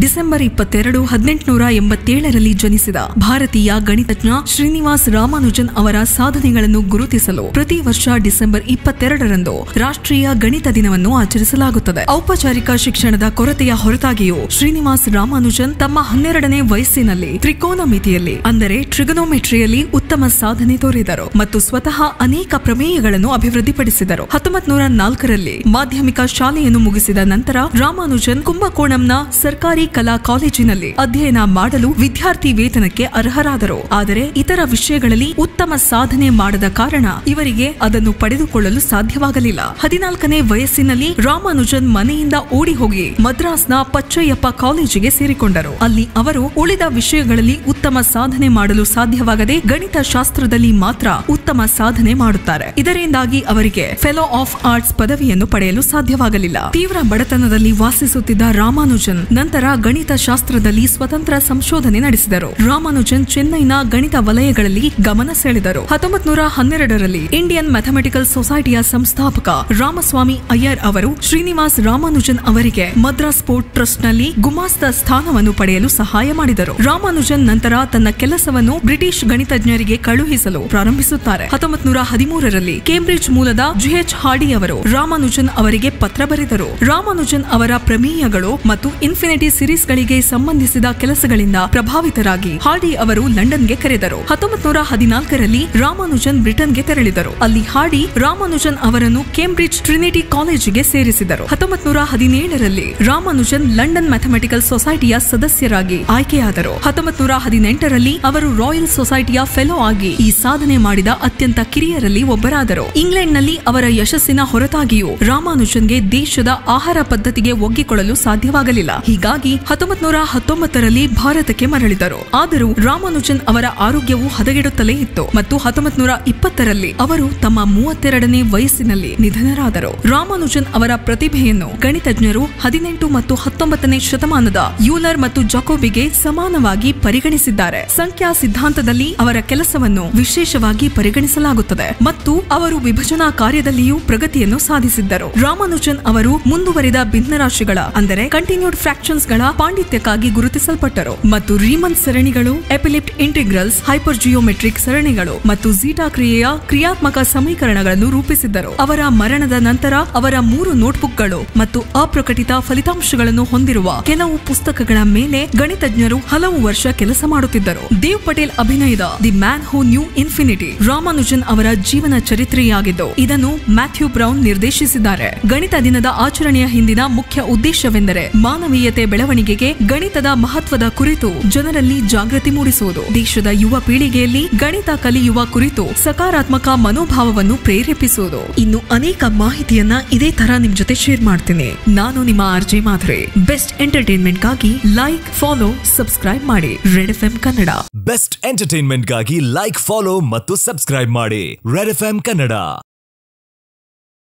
December ಇಪ್ಪತ್ತೆರಡು ಹದಿನೆಂಟುನೂರ ಎಂಬತ್ತೇಳರಲ್ಲಿ ಜನಿಸಿದ ಭಾರತೀಯ ಗಣಿತಜ್ಞ ಶ್ರೀನಿವಾಸ್ ರಾಮಾನುಜನ್ ಅವರ ಸಾಧನೆಗಳನ್ನು ಗುರುತಿಸಲು ಪ್ರತಿ ವರ್ಷ ಡಿಸೆಂಬರ್ ಇಪ್ಪತ್ತೆರಡರಂದು ರಾಷ್ಟ್ರೀಯ ಗಣಿತ ದಿನವನ್ನು ಆಚರಿಸಲಾಗುತ್ತದೆ ಔಪಚಾರಿಕ ಶಿಕ್ಷಣದ ಕೊರತೆಯ ಹೊರತಾಗಿಯೂ ಶ್ರೀನಿವಾಸ್ ರಾಮಾನುಜನ್ ತಮ್ಮ ಹನ್ನೆರಡನೇ ವಯಸ್ಸಿನಲ್ಲಿ ತ್ರಿಕೋನಮಿತಿಯಲ್ಲಿ ಅಂದರೆ ಟ್ರಿಗನೋಮೆಟ್ರಿಯಲ್ಲಿ ಉತ್ತಮ ಸಾಧನೆ ತೋರಿದರು ಮತ್ತು ಸ್ವತಃ ಅನೇಕ ಪ್ರಮೇಯಗಳನ್ನು ಅಭಿವೃದ್ಧಿಪಡಿಸಿದರು ಹತ್ತೊಂಬತ್ ನೂರ ನಾಲ್ಕರಲ್ಲಿ ಮಾಧ್ಯಮಿಕ ಶಾಲೆಯನ್ನು ಮುಗಿಸಿದ ನಂತರ ರಾಮಾನುಜನ್ ಕುಂಭಕೋಣಂನ ಸರ್ಕಾರಿ ಕಲಾ ಕಾಲೇಜಿನಲ್ಲಿ ಅಧ್ಯಯನ ಮಾಡಲು ವಿದ್ಯಾರ್ಥಿ ವೇತನಕ್ಕೆ ಅರ್ಹರಾದರು ಆದರೆ ಇತರ ವಿಷಯಗಳಲ್ಲಿ ಉತ್ತಮ ಸಾಧನೆ ಮಾಡದ ಕಾರಣ ಇವರಿಗೆ ಅದನ್ನು ಪಡೆದುಕೊಳ್ಳಲು ಸಾಧ್ಯವಾಗಲಿಲ್ಲ ಹದಿನಾಲ್ಕನೇ ವಯಸ್ಸಿನಲ್ಲಿ ರಾಮಾನುಜನ್ ಮನೆಯಿಂದ ಓಡಿ ಹೋಗಿ ಮದ್ರಾಸ್ನ ಪಚ್ಚಯ್ಯಪ್ಪ ಕಾಲೇಜಿಗೆ ಸೇರಿಕೊಂಡರು ಅಲ್ಲಿ ಅವರು ಉಳಿದ ವಿಷಯಗಳಲ್ಲಿ ಉತ್ತಮ ಸಾಧನೆ ಮಾಡಲು ಸಾಧ್ಯವಾಗದೆ ಗಣಿತ ಶಾಸ್ತ್ರದಲ್ಲಿ ಮಾತ್ರ ಉತ್ತಮ ಸಾಧನೆ ಮಾಡುತ್ತಾರೆ ಇದರಿಂದಾಗಿ ಅವರಿಗೆ ಫೆಲೋ ಆಫ್ ಆರ್ಟ್ಸ್ ಪದವಿಯನ್ನು ಪಡೆಯಲು ಸಾಧ್ಯವಾಗಲಿಲ್ಲ ತೀವ್ರ ಬಡತನದಲ್ಲಿ ವಾಸಿಸುತ್ತಿದ್ದ ರಾಮಾನುಜನ್ ನಂತರ ಗಣಿತ ಶಾಸ್ತ್ರದಲ್ಲಿ ಸ್ವತಂತ್ರ ಸಂಶೋಧನೆ ನಡೆಸಿದರು ರಾಮಾನುಜನ್ ಚೆನ್ನೈನ ಗಣಿತ ವಲಯಗಳಲ್ಲಿ ಗಮನ ಸೆಳೆದರು ಹತ್ತೊಂಬತ್ ನೂರ ಹನ್ನೆರಡರಲ್ಲಿ ಇಂಡಿಯನ್ ಮ್ಯಾಥಮೆಟಿಕಲ್ ಸೊಸೈಟಿಯ ಸಂಸ್ಥಾಪಕ ರಾಮಸ್ವಾಮಿ ಅಯ್ಯರ್ ಅವರು ಶ್ರೀನಿವಾಸ್ ರಾಮಾನುಜನ್ ಅವರಿಗೆ ಮದ್ರಾಸ್ ಪೋರ್ಟ್ ಟ್ರಸ್ಟ್ನಲ್ಲಿ ಗುಮಾಸ್ತ ಸ್ಥಾನವನ್ನು ಪಡೆಯಲು ಸಹಾಯ ಮಾಡಿದರು ರಾಮಾನುಜನ್ ನಂತರ ತನ್ನ ಕೆಲಸವನ್ನು ಬ್ರಿಟಿಷ್ ಗಣಿತಜ್ಞರಿಗೆ ಕಳುಹಿಸಲು ಪ್ರಾರಂಭಿಸುತ್ತಾರೆ ಹತ್ತೊಂಬತ್ ನೂರ ಹದಿಮೂರರಲ್ಲಿ ಕೇಂಬ್ರಿಡ್ಜ್ ಮೂಲದ ಜಿಎಚ್ ಹಾಡಿ ಅವರು ರಾಮಾನುಜನ್ ಅವರಿಗೆ ಪತ್ರ ಬರೆದರು ರಾಮಾನುಜನ್ ಅವರ ಪ್ರಮೇಯಗಳು ಮತ್ತು ಇನ್ಫಿನಿಟಿ ಸಿರೀಸ್ಗಳಿಗೆ ಸಂಬಂಧಿಸಿದ ಕೆಲಸಗಳಿಂದ ಪ್ರಭಾವಿತರಾಗಿ ಹಾಡಿ ಅವರು ಲಂಡನ್ಗೆ ಕರೆದರು ಹತ್ತೊಂಬತ್ ನೂರ ಹದಿನಾಲ್ಕರಲ್ಲಿ ರಾಮಾನುಜನ್ ಬ್ರಿಟನ್ಗೆ ತೆರಳಿದರು ಅಲ್ಲಿ ಹಾಡಿ ರಾಮಾನುಜನ್ ಅವರನ್ನು ಕೇಂಬ್ರಿಡ್ಜ್ ಟ್ರಿನಿಟಿ ಕಾಲೇಜಿಗೆ ಸೇರಿಸಿದರು ಹತ್ತೊಂಬತ್ ನೂರ ಹದಿನೇಳರಲ್ಲಿ ರಾಮಾನುಜನ್ ಲಂಡನ್ ಮ್ಯಾಥಮೆಟಿಕಲ್ ಸೊಸೈಟಿಯ ಸದಸ್ಯರಾಗಿ ಆಯ್ಕೆಯಾದರು ಹತ್ತೊಂಬತ್ ನೂರ ಹದಿನೆಂಟರಲ್ಲಿ ಅವರು ರಾಯಲ್ ಸೊಸೈಟಿಯ ಫೆಲೋ ಆಗಿ ಈ ಸಾಧನೆ ಮಾಡಿದ ಅತ್ಯಂತ ಕಿರಿಯರಲ್ಲಿ ಒಬ್ಬರಾದರು ಇಂಗ್ಲೆಂಡ್ನಲ್ಲಿ ಅವರ ಯಶಸ್ಸಿನ ಹೊರತಾಗಿಯೂ ರಾಮಾನುಜನ್ಗೆ ದೇಶದ ಆಹಾರ ಪದ್ಧತಿಗೆ ಒಗ್ಗಿಕೊಳ್ಳಲು ಸಾಧ್ಯವಾಗಲಿಲ್ಲ ಹೀಗಾಗಿ ಹತ್ತೊಂಬತ್ ನೂರ ಹತ್ತೊಂಬತ್ತರಲ್ಲಿ ಭಾರತಕ್ಕೆ ಮರಳಿದರು ಆದರೂ ರಾಮಾನುಜನ್ ಅವರ ಆರೋಗ್ಯವು ಹದಗೆಡುತ್ತಲೇ ಇತ್ತು ಮತ್ತು ಹತ್ತೊಂಬತ್ ನೂರ ಇಪ್ಪತ್ತರಲ್ಲಿ ಅವರು ತಮ್ಮ ಮೂವತ್ತೆರಡನೇ ವಯಸ್ಸಿನಲ್ಲಿ ನಿಧನರಾದರು ರಾಮಾನುಜನ್ ಅವರ ಪ್ರತಿಭೆಯನ್ನು ಗಣಿತಜ್ಞರು ಹದಿನೆಂಟು ಮತ್ತು ಹತ್ತೊಂಬತ್ತನೇ ಶತಮಾನದ ಯೂಲರ್ ಮತ್ತು ಜಾಕೋಬಿಗೆ ಸಮಾನವಾಗಿ ಪರಿಗಣಿಸಿದ್ದಾರೆ ಸಂಖ್ಯಾ ಸಿದ್ಧಾಂತದಲ್ಲಿ ಅವರ ಕೆಲಸವನ್ನು ವಿಶೇಷವಾಗಿ ಪರಿಗಣಿಸಲಾಗುತ್ತದೆ ಮತ್ತು ಅವರು ವಿಭಜನಾ ಕಾರ್ಯದಲ್ಲಿಯೂ ಪ್ರಗತಿಯನ್ನು ಸಾಧಿಸಿದ್ದರು ರಾಮಾನುಜನ್ ಅವರು ಮುಂದುವರಿದ ಭಿನ್ನರಾಶಿಗಳ ಅಂದರೆ ಕಂಟಿನ್ಯೂಡ್ ಫ್ರಾಕ್ಷನ್ಸ್ ಗಳ ಪಾಂಡಿತ್ಯಕ್ಕಾಗಿ ಗುರುತಿಸಲ್ಪಟ್ಟರು ಮತ್ತು ರೀಮನ್ ಸರಣಿಗಳು ಎಪಿಲಿಪ್ಟ್ ಇಂಟಿಗ್ರಲ್ಸ್ ಹೈಪರ್ ಜಿಯೋಮೆಟ್ರಿಕ್ ಸರಣಿಗಳು ಮತ್ತು ಝೀಟಾ ಕ್ರಿಯೆಯ ಕ್ರಿಯಾತ್ಮಕ ಸಮೀಕರಣಗಳನ್ನು ರೂಪಿಸಿದ್ದರು ಅವರ ಮರಣದ ನಂತರ ಅವರ ಮೂರು ನೋಟ್ಬುಕ್ಗಳು ಮತ್ತು ಅಪ್ರಕಟಿತ ಫಲಿತಾಂಶಗಳನ್ನು ಹೊಂದಿರುವ ಕೆಲವು ಪುಸ್ತಕಗಳ ಮೇಲೆ ಗಣಿತಜ್ಞರು ಹಲವು ವರ್ಷ ಕೆಲಸ ಮಾಡುತ್ತಿದ್ದರು ದೇವ್ ಪಟೇಲ್ ಅಭಿನಯದ the man who knew infinity Ramanujan ಅವರ ಜೀವನ ಚರಿತ್ರೆಯಾಗಿದ್ದು ಇದನ್ನು ಮ್ಯಾಥ್ಯೂ ಬ್ರೌನ್ ನಿರ್ದೇಶಿಸಿದ್ದಾರೆ ಗಣಿತ ದಿನದ ಆಚರಣೆಯ ಹಿಂದಿನ ಮುಖ್ಯ ಉದ್ದೇಶವೆಂದರೆ ಮಾನವೀಯತೆ ಬೆಳವಣಿಗೆಗೆ ಗಣಿತದ ಮಹತ್ವದ ಕುರಿತು ಜನರಲ್ಲಿ ಜಾಗೃತಿ ಮೂಡಿಸುವುದು ದೇಶದ ಯುವ ಪೀಳಿಗೆಯಲ್ಲಿ ಗಣಿತ ಕಲಿಯುವ ಕುರಿತು ಸಕಾರಾತ್ಮಕ ಮನೋಭಾವವನ್ನು ಪ್ರೇರೇಪಿಸುವುದು ಇನ್ನು ಅನೇಕ ಮಾಹಿತಿಯನ್ನ ಇದೇ ತರ ನಿಮ್ ಜೊತೆ ಶೇರ್ ಮಾಡ್ತೀನಿ ನಾನು ನಿಮ್ಮ ಆರ್ಜೆ ಮಾಧುರಿ ಬೆಸ್ಟ್ ಎಂಟರ್ಟೈನ್ಮೆಂಟ್ಗಾಗಿ ಲೈಕ್ ಫಾಲೋ ಸಬ್ಸ್ಕ್ರೈಬ್ ಮಾಡಿ red F M Kannada best ಎಂಟರ್ಟೈನ್ಮೆಂಟ್ಗಾಗಿ ಲೈಕ್ ಫಾಲೋ ಮತ್ತು ಸಬ್ಸ್ಕ್ರೈಬ್ ಮಾಡಿ ರೆಡ್ ಎಫ್ ಕನ್ನಡ